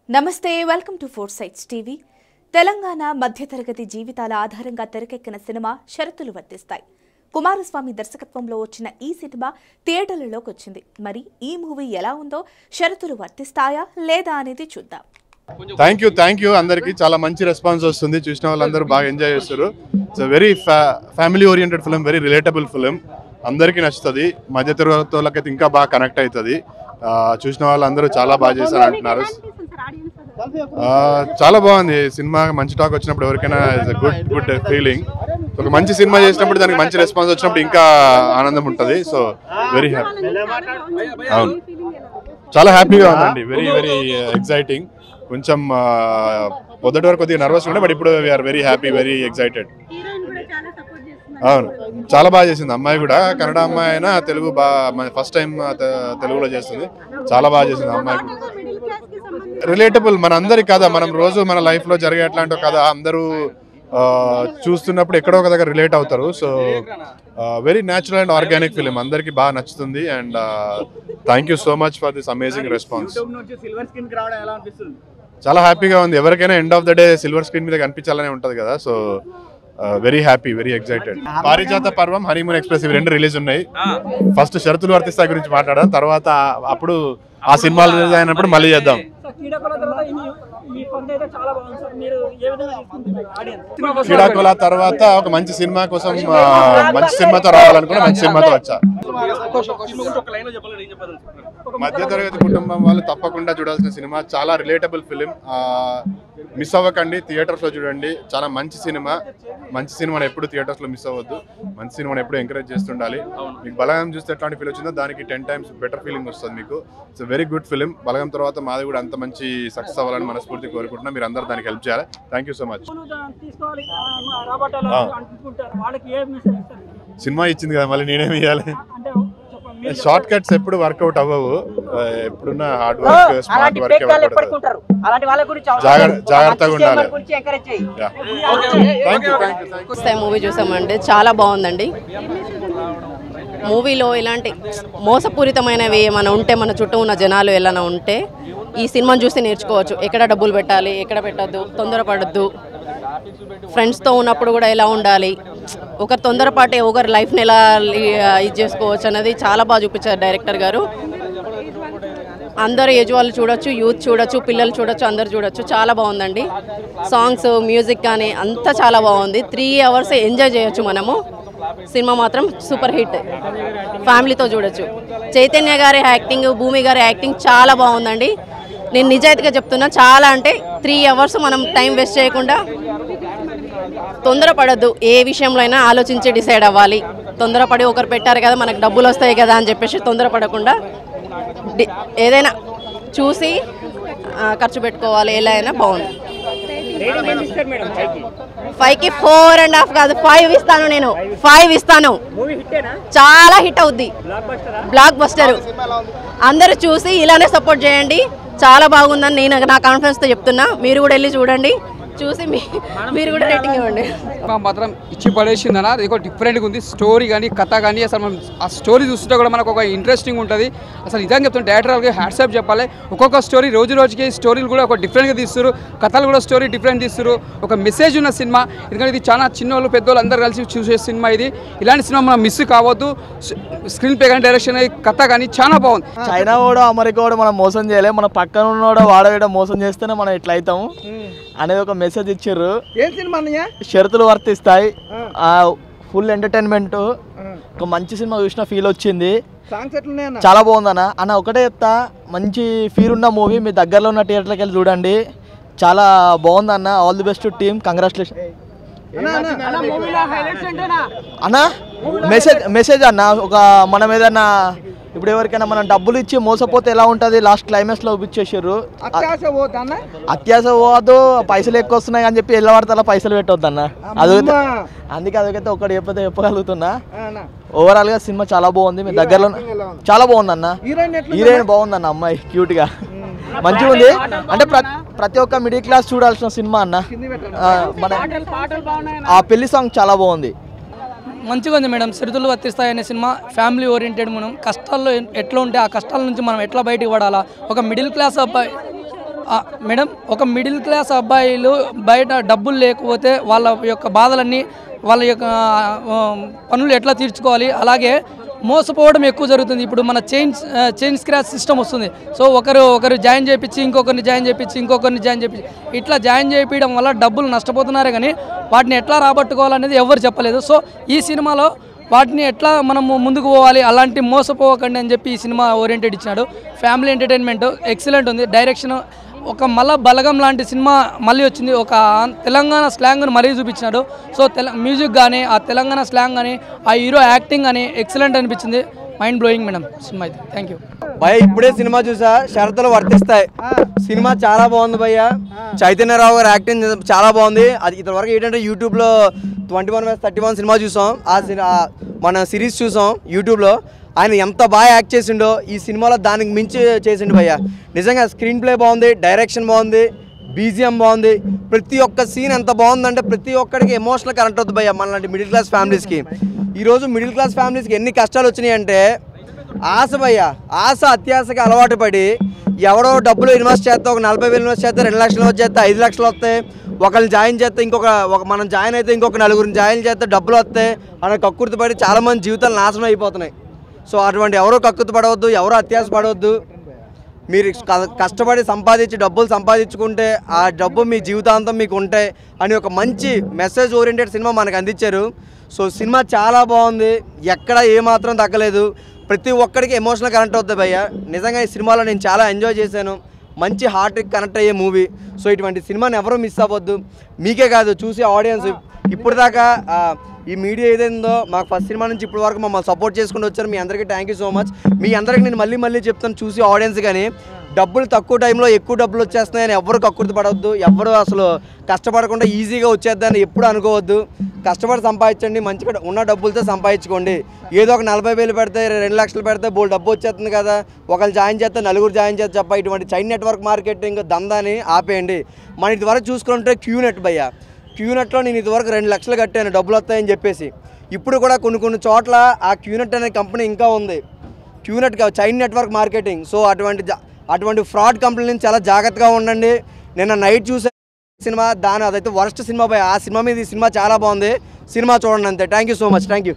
నమస్తే welcome to four sites TV Telangana మధ్యతరగతి జీవితాల ఆధారంగా తెరకెక్కిన సినిమా షరతులు వర్తిస్తాయి కుమారస్వామి దర్శకత్వంలో వచ్చిన ఈ సినిమా థియేటర్లలోకి వచ్చింది మరి ఈ మూవీ ఎలా ఉందో షరతులు వర్తిస్తాయా లేదా అనేది చూద్దాం థ్యాంక్ యూ థ్యాంక్ యూ అందరికి చాలా మంచి రెస్పాన్స్ వస్తుంది చూసిన వాళ్ళందరూ బాగా ఎంజాయ్ చేస్తారు it's very family oriented film very relatable film అందరికీ నచ్చుతుంది మధ్య తరగతులకైతే ఇంకా బాగా కనెక్ట్ అవుతుంది ఆ, చూసిన వాళ్ళందరూ చాలా బాగా చేశారు అంటున్నారు ఆ, చాలా బాగుంది సినిమా మంచి టాక్ వచ్చినప్పుడు ఎవరికైనా గుడ్ గుడ్ ఫీలింగ్ ఒక మంచి సినిమా చేసినప్పుడు దానికి మంచి రెస్పాన్స్ వచ్చినప్పుడు ఇంకా ఆనందం ఉంటుంది సో వెరీ హ్యాపీ అవును చాలా హ్యాపీగా ఉందండి వెరీ వెరీ ఎక్సైటింగ్ కొంచెం ఆ, మొదటి వరకు కొద్దిగా నర్వస్ ఉండే బట్ ఇప్పుడు we're very happy very excited అవును చాలా బాగా చేసింది అమ్మాయి కూడా కన్నడ అమ్మాయి అయినా తెలుగు బాగా ఫస్ట్ టైం తెలుగులో చేస్తుంది చాలా బాగా చేసింది అమ్మాయి రిలేటబుల్ మన అందరి కథ మనం రోజు మన లైఫ్ లో జరిగే అట్లాంటి కథ అందరూ ఆ, చూస్తున్నప్పుడు ఎక్కడో ఒక దగ్గర రిలేట్ అవుతారు so very natural and organic film అందరికి బాగా నచ్చుతుంది and thank you so much for this amazing response YouTube నుంచి సిల్వర్ స్క్రీన్ కి రావడం ఎలా అనిపిస్తుంది చాలా హ్యాపీగా ఉంది ఎవరికైనా end of the day silver screen మీద కనిపించాలనే ఉంటది కదా so very happy very excited Parijatha Parvam honeymoon express ఇవి రెండు రిలీజ్ ఉన్నాయి ఫస్ట్ షరతులు వర్తిస్తాయి గురించి మాట్లాడదాం తర్వాత అప్పుడు ఆ సినిమాలు రిలీజ్ అయినప్పుడు మళ్ళీ చేద్దాం సార్ కీడకోల తర్వాత ఈ- ఈ ఫండ్ అయితే చాలా బాగుంది సార్ మీరు ఏ విధంగా తీసుకుంటున్నారు ఆడియన్స్ క్రీడాకుల తర్వాత ఒక మంచి సినిమా కోసం ఆ, మంచి సినిమాతో రావాలనుకున్నా మంచి సినిమాతో వచ్చా ఒక లైన్ లో చెప్పాలి ఏం చెప్పాలి మధ్యతరగతి కుటుంబం వాళ్ళు తప్పకుండా చూడాల్సిన సినిమా చాలా రిలేటబుల్ ఫిలిం మిస్ అవ్వకండి థియేటర్స్ లో చూడండి చాలా మంచి సినిమా మంచి సినిమాని ఎప్పుడు థియేటర్స్ లో మిస్ అవ్వద్దు మంచి సినిమాని ఎప్పుడు ఎంకరేజ్ చేస్తుండాలి మీకు బలగం చూస్తే ఎట్లాంటి ఫీల్ వచ్చిందో దానికి టెన్ టైమ్స్ బెటర్ ఫీలింగ్ వస్తుంది మీకు it's very good film Balagam తర్వాత మాది కూడా అంత మంచి సక్సెస్ అవ్వాలని మనస్ఫూర్తి కోరుకుంటున్నా మీరు అందరూ దానికి హెల్ప్ చేయాలి thank you so much phone తీసుకోవాలి ఆ, మా రాబట్టాలి ఆ. అనుకుంటారు వాళ్ళకి ఏ మెసేజ్ ఇస్తారు సినిమా ఇచ్చింది కదా మళ్ళీ నేనేమి ఇవ్వాలి అంటే చెప్పండి మీరు షార్ట్ కట్స్ ఎప్పుడు వర్కౌట్ అవ్వవు ఆ, ఎప్పుడున్న హార్డ్ వర్క్ స్మార్ట్ అలాంటి వర్క్ ఫేక్ వాళ్ళు ఎప్పటికీ ఉంటారు అలాంటి వాళ్ళ గురించి అవసరం జాగ్ర- లేదు. జాగ్రత్తగా మంచి సినిమాల ఉండాలి. గురించి ఎంకరేజ్ చేయి thank you thank you thank you first time movie చూసామండి చాలా బాగుందండి మూవీలో ఇలాంటి మోసపూరితమైనవి ఏమైనా ఉంటే మన చుట్టూ ఉన్న జనాలు ఎలా ఉంటే ఈ సినిమాను చూసి నేర్చుకోవచ్చు ఎక్కడ డబ్బులు పెట్టాలి ఎక్కడ పెట్టద్దు తొందరపడద్దు ఫ్రెండ్స్తో ఉన్నప్పుడు కూడా ఎలా ఉండాలి ఒకరు తొందరపాటే ఒకరి లైఫ్ని ఎలా లీ- ఇది చేసుకోవచ్చు అనేది చాలా బాగా చూపించారు డైరెక్టర్ గారు అందరు ఏజ్ వాళ్ళు చూడొచ్చు యూత్ చూడొచ్చు పిల్లలు చూడొచ్చు అందరు చూడొచ్చు చాలా బాగుందండి సాంగ్స్ మ్యూజిక్ కానీ అంతా చాలా బాగుంది త్రీ అవర్స్ ఎంజాయ్ చేయొచ్చు మనము సినిమా మాత్రం సూపర్ హిట్ ఫ్యామిలీతో చూడొచ్చు చైతన్య గారి యాక్టింగ్ భూమి గారి యాక్టింగ్ చాలా బాగుందండి నేను నిజాయితీగా చెప్తున్నా చాలా అంటే త్రీ అవర్స్ మనం టైం వేస్ట్ చేయకుండా తొందరపడద్దు ఏ విషయంలో అయినా ఆలోచించి డిసైడ్ అవ్వాలి తొందరపడి ఒకరు పెట్టారు కదా మనకు డబ్బులు వస్తాయి కదా అని చెప్పేసి తొందరపడకుండా డి- ఏదైనా చూసి ఆ, ఖర్చు పెట్టుకోవాలి ఎలా అయినా బాగుంది ఫైవ్కి ఫోర్ అండ్ హాఫ్ కాదు ఫైవ్ ఇస్తాను నేను ఫైవ్ ఇస్తాను మూవీ హిట్టేనా చాలా హిట్ అవుద్ది బ్లాక్ బస్టరా బ్లాక్ బస్టర్ అందరూ చూసి ఇలానే సపోర్ట్ చేయండి చాలా బాగుందని నేను నా కాన్ఫిడెన్స్తో చెప్తున్నా మీరు కూడా వెళ్ళి చూడండి చూసి మీ మీరు కూడా రేటింగ్ ఇవ్వండి సినిమా మాత్రం ఇచ్చి పడేసిందన్న అది ఒక డిఫరెంట్గా ఉంది స్టోరీ కానీ కథ కానీ అసలు మనం ఆ స్టోరీ చూస్తుంటే కూడా మనకు ఒక ఇంట్రెస్టింగ్ ఉంటుంది అసలు నిజంగా చెప్తున్నా డైరెక్టర్కి హ్యాట్సాప్ చెప్పాలి ఒక్కొక్క స్టోరీ రోజు రోజుకి స్టోరీలు కూడా ఒక డిఫరెంట్గా తీస్తారు కథలు కూడా స్టోరీ డిఫరెంట్ తీస్తారు ఒక మెసేజ్ ఉన్న సినిమా ఎందుకంటే ఇది చాలా చిన్నోళ్ళు పెద్దోళ్ళు అందరూ కలిసి చూసే సినిమా ఇది ఇలాంటి సినిమా మనం మిస్ కావద్దు స్క్రీన్ ప్లే కానీ డైరెక్షన్ కథ కానీ చాలా బాగుంది చైనా కూడా అమెరికా కూడా మనం మోసం చేయలే మన పక్కన ఉన్నోడు వాడ వీడ మోసం చేస్తేనే మనం ఇట్లా అవుతాము అనేది ఒక మెసేజ్ ఇచ్చారు ఏం సినిమా అన్నయ్య షరతులు వర్తిస్తాయి ఫుల్ ఎంటర్టైన్మెంట్ ఒక మంచి సినిమా చూసిన ఫీల్ వచ్చింది సాంగ్స్ ఎట్లున్నాయన్న చాలా బాగుందన్న అన్న ఒకటే చెప్తా మంచి ఫీల్ ఉన్న మూవీ మీ దగ్గరలో ఉన్న థియేటర్కి వెళ్ళి చూడండి చాలా బాగుందన్న all the best team congratulation అన్న మెసేజ్ మెసేజ్ అన్న ఒక మనం ఏదన్నా ఇప్పుడు ఎవరికైనా మనం డబ్బులు ఇచ్చి మోసపోతే ఎలా ఉంటుంది లాస్ట్ క్లైమాక్స్ లో చూపించేసారు అత్యాశ పోతాన్న అత్యాస పోవద్దు పైసలు ఎక్కువ వస్తున్నాయి అని చెప్పి ఎలా పడితే అలా పైసలు పెట్టొద్దు అన్న అదొకటి అందుకే అదొకైతే ఒకటి చెప్పతే చెప్పగలుగుతున్నా ఓవరాల్ గా సినిమా చాలా బాగుంది మీ దగ్గరలో చాలా బాగుంది అన్న హీరోయిన్ బాగుంది అన్న అమ్మాయి క్యూట్ గా మంచిగా ఉంది అంటే ప్ర- ప్రతి ఒక్క మిడిల్ క్లాస్ చూడాల్సిన సినిమా అన్న ఆ, మన ఆ పెళ్లి సాంగ్ చాలా బాగుంది మంచిగా ఉంది మేడం సిరుతులు వర్తిస్తాయి అనే సినిమా ఫ్యామిలీ ఓరియంటెడ్ మనం కష్టాల్లో ఎ- ఎట్లా ఉంటే ఆ కష్టాల నుంచి మనం ఎట్లా బయటకు పడాలా ఒక మిడిల్ క్లాస్ అబ్బాయి ఆ, మేడం ఒక మిడిల్ క్లాస్ అబ్బాయిలు బయట డబ్బులు లేకపోతే వాళ్ళ యొక్క బాధలన్నీ వాళ్ళ యొక్క ఆ, పనులు ఎట్లా తీర్చుకోవాలి అలాగే మోసపోవడం ఎక్కువ జరుగుతుంది ఇప్పుడు మన చైన్ చైన్ స్క్రాచ్ సిస్టమ్ వస్తుంది సో ఒకరు ఒకరు జాయిన్ చేయించి ఇంకొకరిని జాయిన్ చేయించి ఇంకొకరిని జాయిన్ చేయించి ఇట్లా జాయిన్ చేయించడం వల్ల డబ్బులు నష్టపోతున్నారే కానీ వాటిని ఎట్లా రాబట్టుకోవాలనేది ఎవరు చెప్పలేదు సో ఈ సినిమాలో వాటిని ఎట్లా మనము ముందుకు పోవాలి అలాంటి మోసపోవకండి అని చెప్పి ఈ సినిమా ఓరియంటెడ్ ఇచ్చినాడు ఫ్యామిలీ ఎంటర్టైన్మెంట్ ఎక్సలెంట్ ఉంది డైరెక్షన్ ఒక మళ్ళా బలగం లాంటి సినిమా మళ్ళీ వచ్చింది ఒక తెలంగాణ స్లాంగ్ను మరీ చూపించినాడు సో తెల మ్యూజిక్ కానీ ఆ తెలంగాణ స్లాంగ్ కానీ ఆ హీరో యాక్టింగ్ కానీ ఎక్సలెంట్ అనిపించింది మైండ్ బ్లోయింగ్ మేడం సినిమా అయితే థ్యాంక్ యూ భయ ఇప్పుడే సినిమా చూసా షరతులు వర్తిస్తాయి సినిమా చాలా బాగుంది భయ్య చైతన్యరావు గారు యాక్టింగ్ చాలా బాగుంది అది ఇతని వరకు ఏంటంటే యూట్యూబ్లో ట్వంటీ వన్ థర్టీ వన్ సినిమా చూసాం ఆ సి- ఆ మన సిరీస్ చూసాం యూట్యూబ్లో ఆయన ఎంత బాగా యాక్ట్ చేసిండో ఈ సినిమాలో దానికి మించి చేసిండు భయ్య నిజంగా స్క్రీన్ ప్లే బాగుంది డైరెక్షన్ బాగుంది బీజిఎం బాగుంది ప్రతి ఒక్క సీన్ ఎంత బాగుందంటే ప్రతి ఒక్కడికి ఎమోషనల్ కనెక్ట్ అవుతుంది భయ్య మనలాంటి మిడిల్ క్లాస్ ఫ్యామిలీస్కి ఈరోజు మిడిల్ క్లాస్ ఫ్యామిలీస్కి ఎన్ని కష్టాలు వచ్చినాయి అంటే ఆశ భయ్య ఆశ అత్యాశకి అలవాటు పడి ఎవడో డబ్బులు ఇన్వెస్ట్ చేస్తే ఒక నలభై వేలు ఇన్వెస్ట్ చేస్తే రెండు లక్షలు ఇన్వెస్ట్ చేస్తే ఐదు లక్షలు వస్తాయి ఒకరిని జాయిన్ చేస్తే ఇంకొక ఒక మనం జాయిన్ అయితే ఇంకొక నలుగురిని జాయిన్ చేస్తే డబ్బులు వస్తాయి అని కక్కుర్తి పడి చాలామంది జీవితాలు నాశనం అయిపోతున్నాయి సో అటువంటి ఎవరో కక్కుర్తి పడవద్దు ఎవరో అత్యాశ పడవద్దు మీరు క- కష్టపడి సంపాదించి డబ్బులు సంపాదించుకుంటే ఆ డబ్బు మీ జీవితాంతం మీకు ఉంటాయి అని ఒక మంచి మెసేజ్ ఓరియంటెడ్ సినిమా మనకు అందించారు సో సినిమా చాలా బాగుంది ఎక్కడ ఏమాత్రం తగ్గలేదు ప్రతి ఒక్కడికి ఎమోషనల్ కనెక్ట్ అవుతుంది భయ్య నిజంగా ఈ సినిమాలో నేను చాలా ఎంజాయ్ చేశాను మంచి హార్ట్కి కనెక్ట్ అయ్యే మూవీ సో ఇటువంటి సినిమాని ఎవరూ మిస్ అవ్వద్దు మీకే కాదు చూసే ఆడియన్స్ ఇప్పుడు దాకా ఆ, ఈ మీడియా ఏదైందో మాకు ఫస్ట్ సినిమా నుంచి ఇప్పటి వరకు మమ్మల్ని సపోర్ట్ చేసుకుంటూ వచ్చారు మీ అందరికీ థ్యాంక్ యూ సో మచ్ మీ అందరికీ నేను మళ్ళీ మళ్ళీ చెప్తాను చూసి ఆడియన్స్ కానీ డబ్బులు తక్కువ టైంలో ఎక్కువ డబ్బులు వచ్చేస్తున్నాయని ఎవరు కక్కుర్తి పడవద్దు ఎవరు అసలు కష్టపడకుండా ఈజీగా వచ్చేద్దని ఎప్పుడు అనుకోవద్దు కష్టపడి సంపాదించండి మంచిగా ఉన్న డబ్బులతో సంపాదించుకోండి ఏదో ఒక నలభై వేలు పెడితే రెండు లక్షలు పెడితే బోల్ డబ్బు వచ్చేస్తుంది కదా ఒకళ్ళు జాయిన్ చేస్తే నలుగురు జాయిన్ చేస్తే చెప్ప ఇటువంటి చైన్ నెట్వర్క్ మార్కెటింగ్ దందాని ఆపేయండి మన ఇదివరకు చూసుకుంటే క్యూ నెట్ భయ్య క్యూనెట్లో నేను ఇదివరకు రెండు లక్షలు కట్టాను డబ్బులు వస్తాయని చెప్పేసి ఇప్పుడు కూడా కొన్ని కొన్ని చోట్ల ఆ క్యూనెట్ అనే కంపెనీ ఇంకా ఉంది క్యూనెట్ కాదు చైన్ నెట్వర్క్ మార్కెటింగ్ సో అటువంటి జా- అటువంటి ఫ్రాడ్ కంపెనీ నుంచి చాలా జాగ్రత్తగా ఉండండి నిన్న నైట్ చూసే సినిమా దాని అదైతే వరస్ట్ సినిమా పోయి ఆ సినిమా మీద ఈ సినిమా చాలా బాగుంది సినిమా చూడండి అంతే thank you so much thank you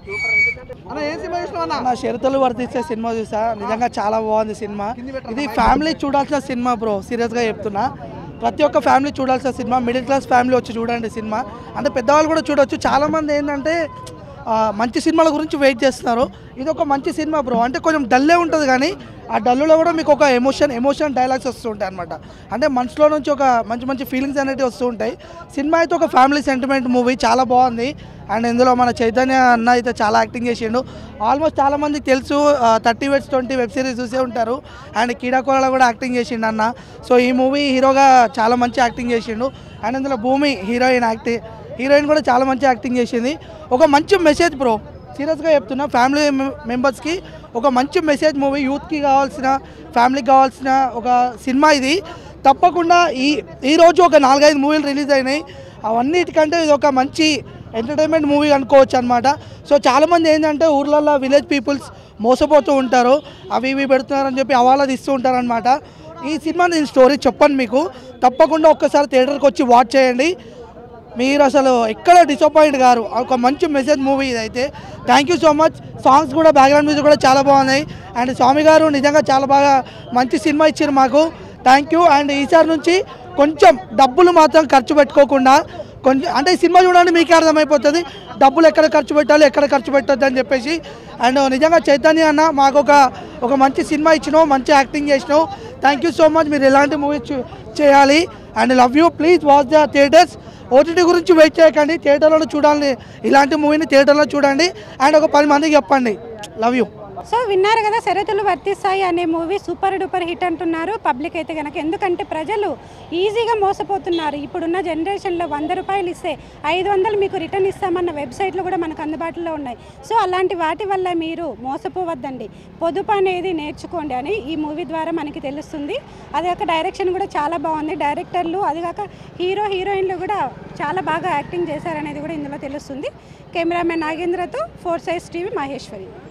నా షరతులు వర్తిస్తే సినిమా చూసా నిజంగా చాలా బాగుంది సినిమా ఇది ఫ్యామిలీ చూడాల్సిన సినిమా బ్రో సీరియస్గా చెప్తున్నా ప్రతి ఒక్క ఫ్యామిలీ చూడాల్సిన సినిమా మిడిల్ క్లాస్ ఫ్యామిలీ వచ్చి చూడండి సినిమా అంటే పెద్దవాళ్ళు కూడా చూడొచ్చు చాలామంది ఏంటంటే ఆ, మంచి సినిమాల గురించి వెయిట్ చేస్తున్నారు ఇది ఒక మంచి సినిమా బ్రో అంటే కొంచెం డల్లే ఉంటుంది కానీ ఆ డల్లులో కూడా మీకు ఒక ఎమోషన్ ఎమోషన్ డైలాగ్స్ వస్తూ ఉంటాయి అనమాట అంటే మనసులో నుంచి ఒక మంచి మంచి ఫీలింగ్స్ అనేవి వస్తూ ఉంటాయి సినిమా అయితే ఒక ఫ్యామిలీ సెంటిమెంట్ మూవీ చాలా బాగుంది అండ్ ఇందులో మన చైతన్య అన్న అయితే చాలా యాక్టింగ్ చేసిండు ఆల్మోస్ట్ చాలా మందికి తెలుసు థర్టీ వెట్స్ ట్వంటీ వెబ్ సిరీస్ చూసే ఉంటారు అండ్ కీడాకోలలో కూడా యాక్టింగ్ చేసిండు అన్న సో ఈ మూవీ హీరోగా చాలా మంచి యాక్టింగ్ చేసిండు అండ్ ఇందులో భూమి హీరోయిన్ యాక్టింగ్ హీరోయిన్ కూడా చాలా మంచి యాక్టింగ్ చేసింది ఒక మంచి మెసేజ్ బ్రో సీరియస్గా చెప్తున్నా ఫ్యామిలీ మెంబర్స్కి ఒక మంచి మెసేజ్ మూవీ యూత్కి కావాల్సిన ఫ్యామిలీకి కావాల్సిన ఒక సినిమా ఇది తప్పకుండా ఈ ఈరోజు ఒక నాలుగైదు మూవీలు రిలీజ్ అయినాయి అవన్నిటికంటే ఇది ఒక మంచి ఎంటర్టైన్మెంట్ మూవీ అనుకోవచ్చు అనమాట సో చాలామంది ఏంటంటే ఊర్లలో విలేజ్ పీపుల్స్ మోసపోతూ ఉంటారు అవి ఇవి పెడుతున్నారని చెప్పి అవాలా ఇస్తూ ఉంటారనమాట ఈ సినిమా నేను స్టోరీ చెప్పను మీకు తప్పకుండా ఒక్కసారి థియేటర్కి వచ్చి వాచ్ చేయండి మీరు అసలు ఎక్కడ డిసప్పాయింట్ గారు ఒక మంచి మెసేజ్ మూవీ ఇదైతే thank you so much songs కూడా బ్యాక్గ్రౌండ్ మ్యూజిక్ కూడా చాలా బాగున్నాయి అండ్ స్వామి గారు నిజంగా చాలా బాగా మంచి సినిమా ఇచ్చారు మాకు థ్యాంక్ యూ అండ్ ఈసారి నుంచి కొంచెం డబ్బులు మాత్రం ఖర్చు పెట్టుకోకుండా కొంచెం అంటే ఈ సినిమా చూడండి మీకే అర్థమైపోతుంది డబ్బులు ఎక్కడ ఖర్చు పెట్టాలి ఎక్కడ ఖర్చు పెట్టొద్దు అని చెప్పేసి అండ్ నిజంగా చైతన్య అన్న మాకు ఒక ఒక మంచి సినిమా ఇచ్చినావు మంచి యాక్టింగ్ చేసినావు థ్యాంక్ యూ సో మచ్ మీరు ఎలాంటి మూవీ చేయాలి and love you please watch the theatres OTT గురించి వెయిట్ చేయకండి థియేటర్లో చూడాలి ఇలాంటి మూవీని థియేటర్లో చూడండి అండ్ ఒక పది మందికి చెప్పండి లవ్ యూ సో విన్నారు కదా షరతులు వర్తిస్తాయి అనే మూవీ సూపర్ డూపర్ హిట్ అంటున్నారు పబ్లిక్ అయితే కనుక ఎందుకంటే ప్రజలు ఈజీగా మోసపోతున్నారు ఇప్పుడున్న జనరేషన్లో వంద రూపాయలు ఇస్తే ఐదు వందలు మీకు రిటర్న్ ఇస్తామన్న వెబ్సైట్లు కూడా మనకు అందుబాటులో ఉన్నాయి సో అలాంటి వాటి వల్ల మీరు మోసపోవద్దండి పొదుపు అనేది నేర్చుకోండి అని ఈ మూవీ ద్వారా మనకి తెలుస్తుంది అది కాక డైరెక్షన్ కూడా చాలా బాగుంది డైరెక్టర్లు అది కాక హీరో హీరోయిన్లు కూడా చాలా బాగా యాక్టింగ్ చేశారనేది కూడా ఇందులో తెలుస్తుంది కెమెరామెన్ నాగేంద్రతో ఫోర్ సైజ్ టీవీ మహేశ్వరి